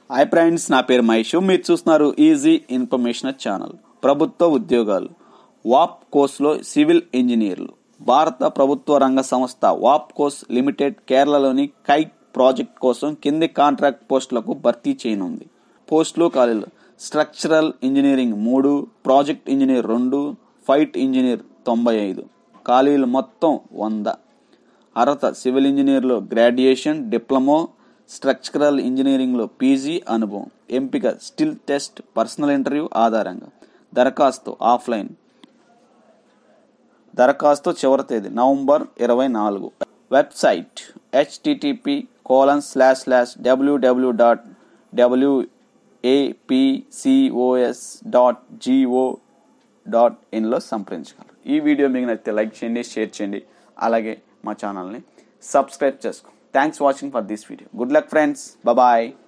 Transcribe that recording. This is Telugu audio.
హాయ్ ఫ్రెండ్స్ నా పేరు మహేష్ మీరు చూస్తున్నారు ఈజీ ఇన్ఫర్మేషన్ ఛానల్ ప్రభుత్వ ఉద్యోగాలు వాప్ కోర్సులో సివిల్ ఇంజనీర్లు భారత ప్రభుత్వ రంగ సంస్థ వాప్ కోర్స్ లిమిటెడ్ కేరళలోని కైట్ ప్రాజెక్ట్ కోసం కింది కాంట్రాక్ట్ పోస్టులకు భర్తీ చేయనుంది పోస్టులు ఖాళీలు స్ట్రక్చరల్ ఇంజనీరింగ్ మూడు ప్రాజెక్ట్ ఇంజనీర్ రెండు ఫైట్ ఇంజనీర్ తొంభై ఐదు ఖాళీలు మొత్తం వంద అర్హత సివిల్ ఇంజనీర్లో గ్రాడ్యుయేషన్ డిప్లొమో స్ట్రక్చరల్ ఇంజనీరింగ్లో పీజీ అనుభవం ఎంపిక స్టిల్ టెస్ట్ పర్సనల్ ఇంటర్వ్యూ ఆధారంగా దరఖాస్తు ఆఫ్లైన్ దరఖాస్తు చివరి తేదీ నవంబర్ ఇరవై నాలుగు website HTTP colon slash slash WWW dot WAPCOS dot GO dot ఇన్లో సంప్రదించగలరు ఈ వీడియో మీకు నచ్చితే లైక్ చేయండి షేర్ చేయండి అలాగే మా ఛానల్ని సబ్స్క్రైబ్ చేసుకో thanks watching for this video good luck friends bye